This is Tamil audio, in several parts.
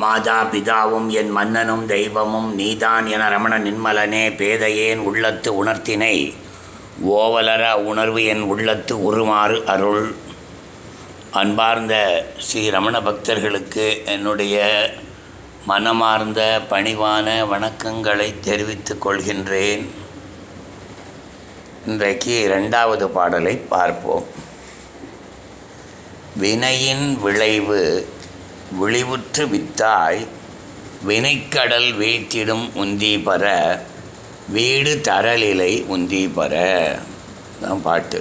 மாதா பிதாவும் என் மன்னனும் தெய்வமும் நீதான் என ரமண நின்மலனே பேதையேன் உள்ளத்து உணர்த்தினை ஓவலர உணர்வு என் உள்ளத்து உருமாறு அருள் அன்பார்ந்த ஸ்ரீ ரமண பக்தர்களுக்கு என்னுடைய மனமார்ந்த பணிவான வணக்கங்களை தெரிவித்துக் கொள்கின்றேன் இன்றைக்கு இரண்டாவது பாடலை பார்ப்போம் வினையின் விளைவு விழிவுற்று வித்தாய் வினைக்கடல் வீழ்த்திடும் உந்தி பெற வீடு தரலிலை உந்தி பெற தான் பாட்டு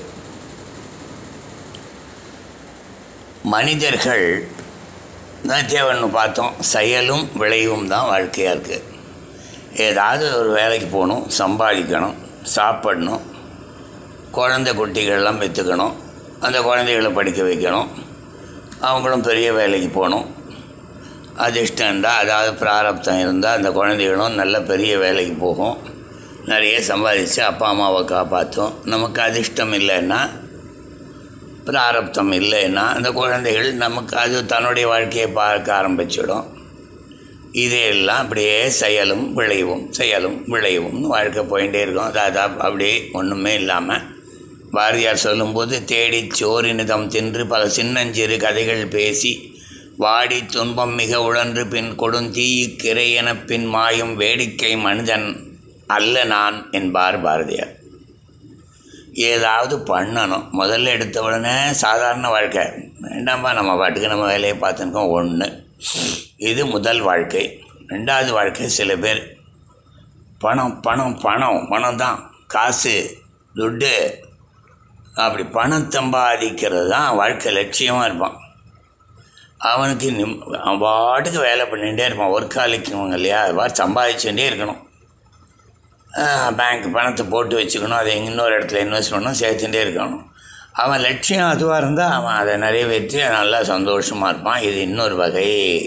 மனிதர்கள் தான் தேவன்னு பார்த்தோம் செயலும் விளைவும் தான் வாழ்க்கையாக இருக்குது ஏதாவது ஒரு வேலைக்கு போகணும் சம்பாதிக்கணும் சாப்பிடணும் குழந்தை குட்டிகள்லாம் பெற்றுக்கணும் அந்த குழந்தைகளை படிக்க வைக்கணும் அவங்களும் பெரிய வேலைக்கு போகணும் அதிர்ஷ்டம் இருந்தால் அதாவது பிராரப்தம் இருந்தால் அந்த குழந்தைகளும் நல்ல பெரிய வேலைக்கு போகும் நிறைய சம்பாதிச்சு அப்பா அம்மாவை காப்பாற்றும் நமக்கு அதிர்ஷ்டம் இல்லைன்னா பிராரப்தம் இல்லைன்னா அந்த குழந்தைகள் நமக்கு அது தன்னுடைய வாழ்க்கையை பார்க்க ஆரம்பிச்சிடும் இதையெல்லாம் அப்படியே செயலும் விளைவும் செயலும் விளைவும் வாழ்க்கை போயிட்டே இருக்கும் அதாவது அப்படியே ஒன்றுமே இல்லாமல் பாரதியார் சொல்லும்போது தேடி சோரினிதம் தின்று பல சின்னஞ்சிறு கதைகள் பேசி வாடி துன்பம் மிக உழன்று பின் கொடுந்தீயிக்கிரை என பின் மாயும் வேடிக்கை மனிதன் அல்ல நான் என்பார் பாரதியார் ஏதாவது பண்ணணும் முதல்ல எடுத்த உடனே சாதாரண வாழ்க்கை வேண்டாம்பா நம்ம பாட்டுக்கு நம்ம வேலையை பார்த்துருக்கோம் ஒன்று இது முதல் வாழ்க்கை ரெண்டாவது வாழ்க்கை சில பேர் பணம் பணம் பணம் பணம் தான் காசு துட்டு அப்படி பணம் சம்பாதிக்கிறது தான் வாழ்க்கை லட்சியமாக இருப்பான் அவனுக்கு நிம் அவன் பாட்டுக்கு வேலை பண்ணிகிட்டே இருப்பான் ஒர்க்காலிக்குவாங்க இல்லையா அது பாட்டு சம்பாதிச்சுட்டே இருக்கணும் பேங்க் பணத்தை போட்டு வச்சுக்கணும் அதை இன்னொரு இடத்துல இன்வெஸ்ட் பண்ணணும் சேர்த்துட்டே இருக்கணும் அவன் லட்சியம் அதுவாக இருந்தால் அவன் அதை நிறைவேற்றி நல்லா சந்தோஷமாக இருப்பான் இது இன்னொரு வகை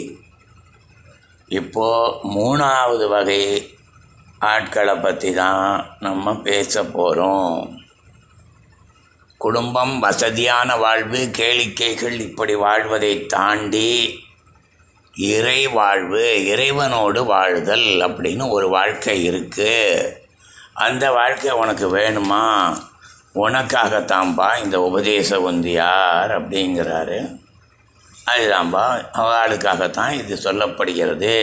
இப்போது மூணாவது வகை ஆட்களை பற்றி தான் நம்ம பேச போகிறோம் குடும்பம் வசதியான வாழ்வு கேளிக்கைகள் இப்படி வாழ்வதை தாண்டி இறை வாழ்வு இறைவனோடு வாழுதல் அப்படின்னு ஒரு வாழ்க்கை இருக்குது அந்த வாழ்க்கை உனக்கு வேணுமா உனக்காகத்தான்பா இந்த உபதேச உந்தியார் அப்படிங்கிறாரு அதுதான்பா அவளுக்காகத்தான் இது சொல்லப்படுகிறது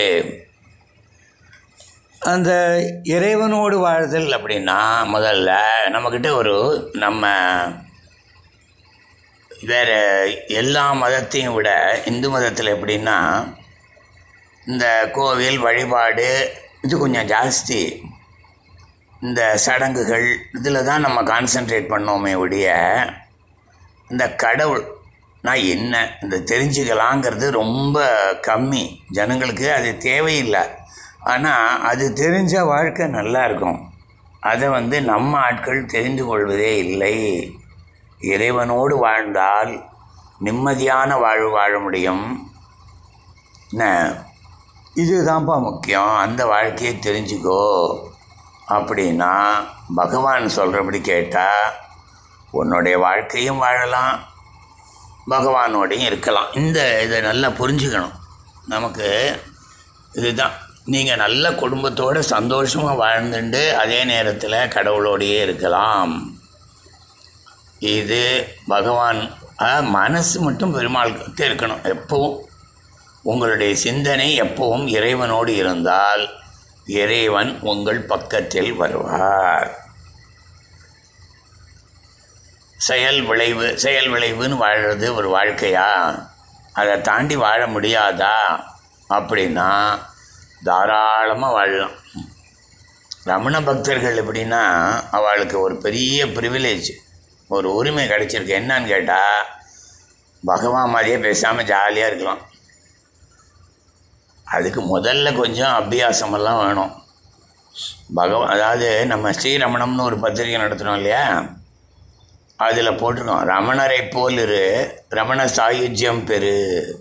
அந்த இறைவனோடு வாழ்தல் அப்படின்னா முதல்ல நம்மக்கிட்ட ஒரு நம்ம வேறு எல்லா மதத்தையும் விட இந்து மதத்தில் எப்படின்னா இந்த கோவில் வழிபாடு இது கொஞ்சம் ஜாஸ்தி இந்த சடங்குகள் இதில் தான் நம்ம கான்சென்ட்ரேட் பண்ணோமே ஒழிய இந்த கடவுள் நான் என்ன இந்த தெரிஞ்சுக்கலாங்கிறது ரொம்ப கம்மி ஜனங்களுக்கு அது தேவையில்லை ஆனால் அது தெரிஞ்ச வாழ்க்கை நல்லா இருக்கும் அதை வந்து நம்ம ஆட்கள் தெரிந்து கொள்வதே இல்லை இறைவனோடு வாழ்ந்தால் நிம்மதியான வாழ்வு வாழ முடியும் என்ன இதுதான்ப்பா முக்கியம் அந்த வாழ்க்கையை தெரிஞ்சுக்கோ அப்படின்னா பகவான் சொல்கிறபடி கேட்டால் உன்னுடைய வாழ்க்கையும் வாழலாம் பகவானோடையும் இருக்கலாம் இந்த இதை நல்லா புரிஞ்சுக்கணும் நமக்கு இதுதான் நீங்கள் நல்ல குடும்பத்தோடு சந்தோஷமாக வாழ்ந்துட்டு அதே நேரத்தில் கடவுளோடையே இருக்கலாம் இது பகவான் மனசு மட்டும் பெருமாளுக்கு இருக்கணும் எப்பவும் உங்களுடைய சிந்தனை எப்பவும் இறைவனோடு இருந்தால் இறைவன் உங்கள் பக்கத்தில் வருவார் செயல் விளைவு செயல் விளைவுன்னு வாழ்கிறது ஒரு வாழ்க்கையா அதை தாண்டி வாழ முடியாதா அப்படின்னா தாராளமாக வாழலாம் ரமண பக்தர்கள் எப்படின்னா அவளுக்கு ஒரு பெரிய ப்ரிவிலேஜ் ஒரு உரிமை கிடச்சிருக்கு என்னன்னு கேட்டால் பகவான் மாதிரியே பேசாமல் ஜாலியாக இருக்கலாம் அதுக்கு முதல்ல கொஞ்சம் அபியாசமெல்லாம் வேணும் பகவான் அதாவது நம்ம ஸ்ரீரமணம்னு ஒரு பத்திரிகை நடத்துகிறோம் இல்லையா அதில் போட்டிருக்கோம் ரமணரை போல் இரு ரமண சாயுஜ்யம் பெரு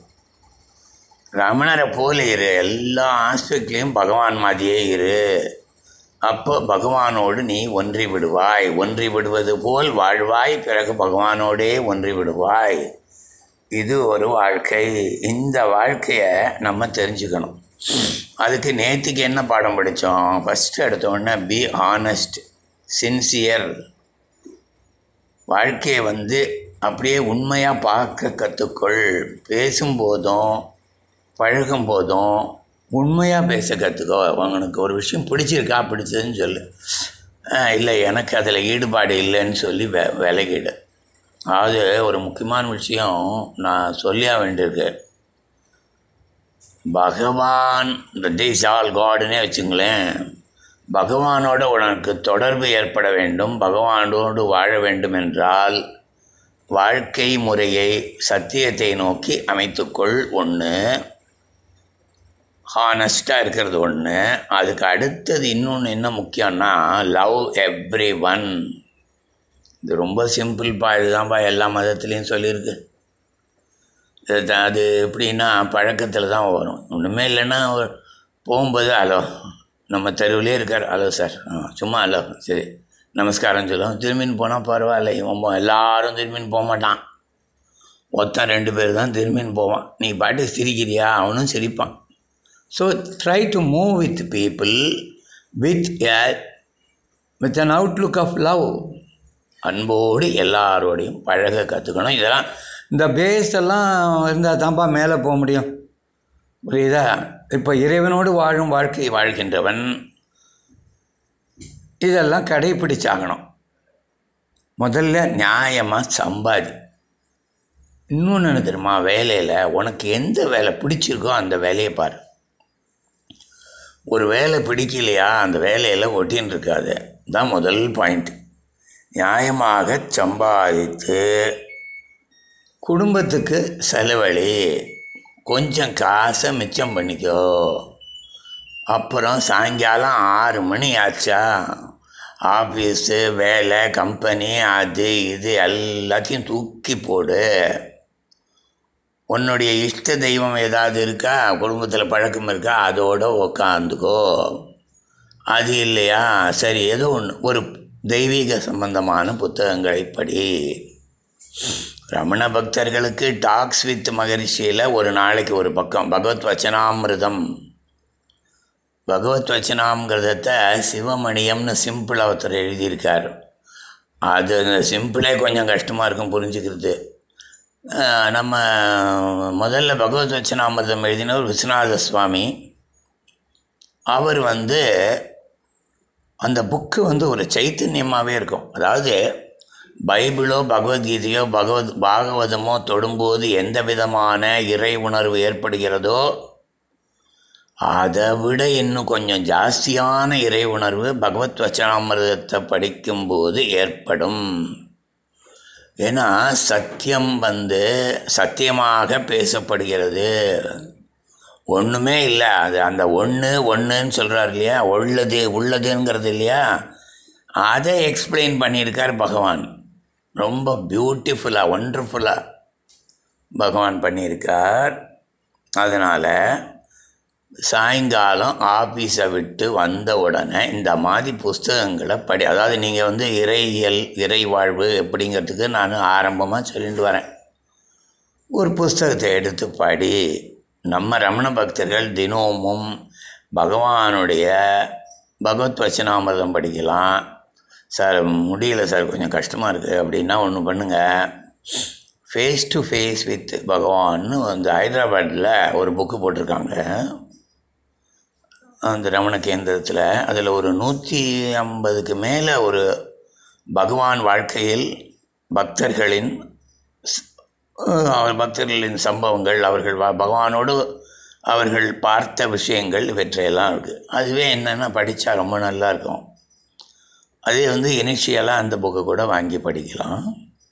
ரமணரை போல் இரு எல்லா ஆஸ்பெக்ட்லேயும் பகவான் மாதிரியே இரு அப்போ பகவானோடு நீ ஒன்றி விடுவாய் ஒன்றி விடுவது போல் வாழ்வாய் பிறகு பகவானோடே ஒன்றி விடுவாய் இது ஒரு வாழ்க்கை இந்த வாழ்க்கையை நம்ம தெரிஞ்சுக்கணும் அதுக்கு நேற்றுக்கு என்ன பாடம் படித்தோம் ஃபஸ்ட்டு எடுத்த உடனே பி ஆனஸ்ட் சின்சியர் வாழ்க்கையை வந்து அப்படியே உண்மையாக பார்க்க கற்றுக்கொள் பேசும்போதும் பழகும் போதும் உண்மையாக பேச கற்றுக்கோ உனக்கு ஒரு விஷயம் பிடிச்சிருக்கா பிடிச்சதுன்னு சொல்லு "ஆஹ், இல்லை எனக்கு அதில் ஈடுபாடு இல்லைன்னு சொல்லி வெ விலகிடு அதாவது ஒரு முக்கியமான விஷயம் நான் சொல்லியா வேண்டியிருக்கு பகவான் திஸ் ஆல் காடுன்னே வச்சுங்களேன் பகவானோட உனக்கு தொடர்பு ஏற்பட வேண்டும் பகவானோடு வாழ வேண்டும் என்றால் வாழ்க்கை முறையை சத்தியத்தை நோக்கி அமைத்துக்கொள் ஒன்று ஹானஸ்ட்டாக இருக்கிறது ஒன்று அதுக்கு அடுத்தது இன்னொன்று என்ன முக்கியம்னா லவ் எவ்ரி ஒன் இது ரொம்ப சிம்பிள்ப்பா இதுதான்ப்பா எல்லா மதத்துலேயும் சொல்லியிருக்கு இது அது எப்படின்னா பழக்கத்தில் தான் வரும் ஒன்றுமே இல்லைன்னா ஒரு- போகும்போது ஹலோ நம்ம தெருவிலே இருக்கார் ஹலோ சார் ஆ சும்மா ஹலோ சரி நமஸ்காரம் சொல்லுவோம் திரும்பின்னு போனால் பரவாயில்ல இவன் போ- எல்லாரும் திரும்பின்னு போக மாட்டான் ஒருத்தன் ரெண்டு பேர் தான் திரும்பின்னு போவான் நீ பாட்டுக்கு சிரிக்கிறியா அவனும் சிரிப்பான் so try to move with people with a with an outlook of love அன்போடு எல்லாரோடையும் பழக கற்றுக்கணும் இதெல்லாம் இந்த பேஸ் எல்லாம் இருந்தால் தான்ப்பா மேலே போக முடியும் புரியுதா இப்போ இறைவனோடு வாழும் வாழ்க்கை வாழ்கின்றவன் இதெல்லாம் கடைப்பிடிச்சாகணும் முதல்ல நியாயமாக சம்பாதி இன்னொன்று என்ன தெரியுமா வேலையில் உனக்கு எந்த வேலை பிடிச்சிருக்கோ அந்த வேலையை பாரு ஒரு வேலை பிடிக்கலையா அந்த வேலையில் ஒட்டின்னு இருக்காது தான் முதல் பாயிண்ட் நியாயமாக சம்பாதித்து குடும்பத்துக்கு செலவழி கொஞ்சம் காசை மிச்சம் பண்ணிக்கோ அப்புறம் சாயங்காலம் ஆறு மணி ஆச்சா ஆஃபீஸு வேலை கம்பெனி அது இது எல்லாத்தையும் தூக்கி போடு உன்னுடைய இஷ்ட தெய்வம் ஏதாவது இருக்கா குடும்பத்தில் பழக்கம் இருக்கா அதோட உக்காந்துக்கோ அது இல்லையா சரி ஏதோ ஒன்று ஒரு தெய்வீக சம்பந்தமான புத்தகங்களை படி ரமண பக்தர்களுக்கு டாக்ஸ் வித் மகரிஷியில் ஒரு நாளைக்கு ஒரு பக்கம் பகவத் வச்சனாமிருதம் பகவத் வச்சனாம்ங்கிறத சிவமணியம்னு சிம்பிளாக ஒருத்தர் எழுதியிருக்கார் அது சிம்பிளே கொஞ்சம் கஷ்டமாக இருக்கும் புரிஞ்சுக்கிறது அஹ் நம்ம முதல்ல பகவத் வச்சனாமிர்தம் எழுதினவர் விஸ்வநாத சுவாமி அவர் வந்து அந்த புக்கு வந்து ஒரு சைத்தன்யமாகவே இருக்கும் அதாவது பைபிளோ பகவத்கீதையோ பகவத் பாகவதமோ தொடும்போது எந்த விதமான இறை உணர்வு ஏற்படுகிறதோ அதை விட இன்னும் கொஞ்சம் ஜாஸ்தியான இறை உணர்வு பகவத் வச்சனாமிரதத்தை படிக்கும்போது ஏற்படும் ஏன்னா சத்தியம் வந்து சத்தியமாக பேசப்படுகிறது ஒன்றுமே இல்லை அது அந்த ஒன்று ஒன்றுன்னு சொல்கிறார் இல்லையா உள்ளது உள்ளதுங்கிறது இல்லையா அதை எக்ஸ்பிளைன் பண்ணியிருக்கார் பகவான் ரொம்ப பியூட்டிஃபுல்லாக ஒண்டர்ஃபுல்லாக பகவான் பண்ணியிருக்கார் அதனால் சாயங்காலம் ஆஃபீஸை விட்டு வந்த உடனே இந்த மாதிரி புஸ்தகங்களை படி அதாவது நீங்கள் வந்து இறையியல் இறை வாழ்வு எப்படிங்கிறதுக்கு நான் ஆரம்பமாக சொல்லிட்டு வரேன் ஒரு புஸ்தகத்தை எடுத்து படி நம்ம ரமண பக்தர்கள் தினமும் பகவானுடைய பகவத் வச்சனாமிரதம் படிக்கலாம் சார் முடியல சார் கொஞ்சம் கஷ்டமாக இருக்குது அப்படின்னா ஒன்று பண்ணுங்கள் ஃபேஸ் டு ஃபேஸ் வித் பகவான்னு வந்து ஹைதராபாத்தில் ஒரு புக்கு போட்டிருக்காங்க அந்த ரமண கேந்திரத்தில் அதில் ஒரு நூற்றி ஐம்பதுக்கு மேலே ஒரு பகவான் வாழ்க்கையில் பக்தர்களின் ஸ்- அஹ் அவர் பக்தர்களின் சம்பவங்கள் அவர்கள் வ- பகவானோடு அவர்கள் பார்த்த விஷயங்கள் இவற்றையெல்லாம் இருக்குது அதுவே என்னென்னா படித்தா ரொம்ப நல்லா இருக்கும் அதே வந்து இனிஷியலாக அந்த புக்கை கூட வாங்கி படிக்கலாம்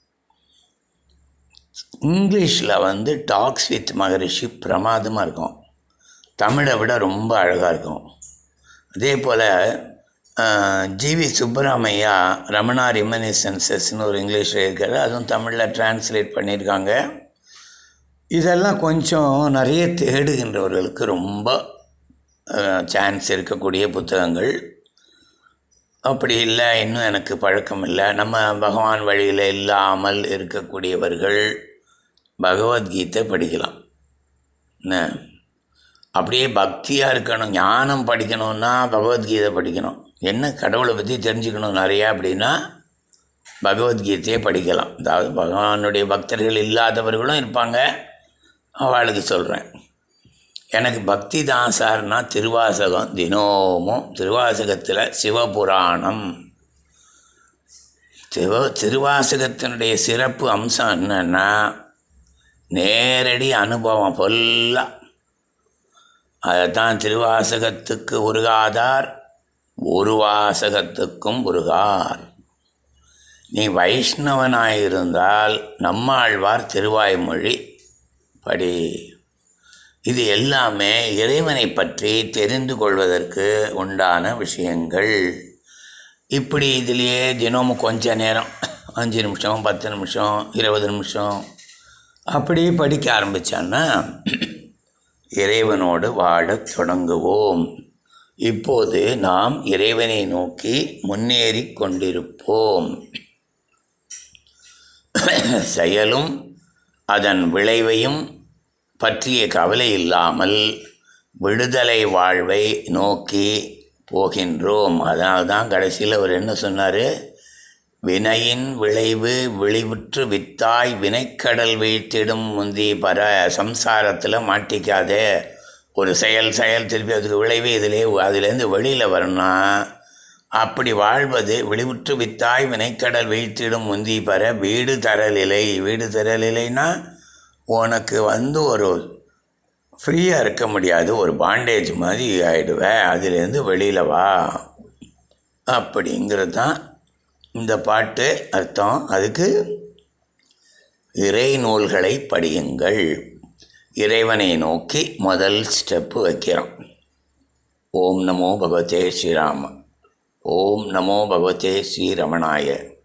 இங்கிலீஷில் வந்து டாக்ஸ் வித் மகரிஷி பிரமாதமாக இருக்கும் தமிழை விட ரொம்ப அழகாக இருக்கும் அதே போல் ஜிவி சுப்பராமையா ரமணா ரிமனிசன்சஸ்னு ஒரு இங்கிலீஷில் இருக்காரு அதுவும் தமிழில் டிரான்ஸ்லேட் பண்ணியிருக்காங்க இதெல்லாம் கொஞ்சம் நிறைய தேடுகின்றவர்களுக்கு ரொம்ப சான்ஸ் இருக்கக்கூடிய புத்தகங்கள் அப்படி இல்லை இன்னும் எனக்கு பழக்கம் இல்லை நம்ம பகவான் வழியில் இல்லாமல் இருக்கக்கூடியவர்கள் பகவத்கீதை படிக்கலாம் என்ன அப்படியே பக்தியாக இருக்கணும் ஞானம் படிக்கணும்னா பகவத்கீதை படிக்கணும் என்ன கடவுளை பற்றி தெரிஞ்சுக்கணும் நிறையா அப்படின்னா பகவத்கீதையை படிக்கலாம் அதாவது பகவானுடைய பக்தர்கள் இல்லாதவர்களும் இருப்பாங்க அவளுக்கு சொல்கிறேன் எனக்கு பக்தி தான் சார்னா திருவாசகம் தினமும் திருவாசகத்தில் சிவபுராணம் சிவ திருவாசகத்தினுடைய சிறப்பு அம்சம் என்னன்னா நேரடி அனுபவம் ஃபுல்லாக அதைத்தான் திருவாசகத்துக்கு உருகாதார் ஒரு வாசகத்துக்கும் உருகார் நீ வைஷ்ணவனாயிருந்தால் நம்மாழ்வார் திருவாய்மொழி படி இது எல்லாமே இறைவனை பற்றி தெரிந்து கொள்வதற்கு உண்டான விஷயங்கள் இப்படி இதுலேயே தினமும் கொஞ்ச நேரம் அஞ்சு நிமிஷம் பத்து நிமிஷம் இருபது நிமிஷம் அப்படி படிக்க ஆரம்பித்தான்னா இறைவனோடு வாழத் தொடங்குவோம் இப்போது நாம் இறைவனை நோக்கி முன்னேறி கொண்டிருப்போம் செயலும் அதன் விளைவையும் பற்றிய கவலை இல்லாமல் விடுதலை வாழ்வை நோக்கி போகின்றோம் அதனால தான் கடைசியில் அவர் என்ன சொன்னார் வினையின் விளைவு விழிவுற்று வித்தாய் வினைக்கடல் வீழ்த்திடும் முந்தி பர சம்சாரத்தில் மாட்டிக்காதே ஒரு செயல் செயல் திருப்பி அதுக்கு விளைவு இதிலே அதுலேருந்து வெளியில் வரணும்னா அப்படி வாழ்வது விழிவுற்று வித்தாய் வினைக்கடல் வீழ்த்திடும் முந்தி பெற வீடு தரலிலை வீடு தரலிலைனா உனக்கு வந்து ஒரு ஃப்ரீயாக இருக்க முடியாது ஒரு பாண்டேஜ் மாதிரி ஆகிடுவேன் அதுலேருந்து வெளியில் வா அப்படிங்கிறது தான் இந்த பாட்டு அர்த்தம் அதுக்கு இறை நூல்களை படியுங்கள் இறைவனை நோக்கி முதல் ஸ்டெப்பு வைக்கிறோம் ஓம் நமோ பகவதே ஸ்ரீராம ஓம் நமோ பகவதே ஸ்ரீரமணாய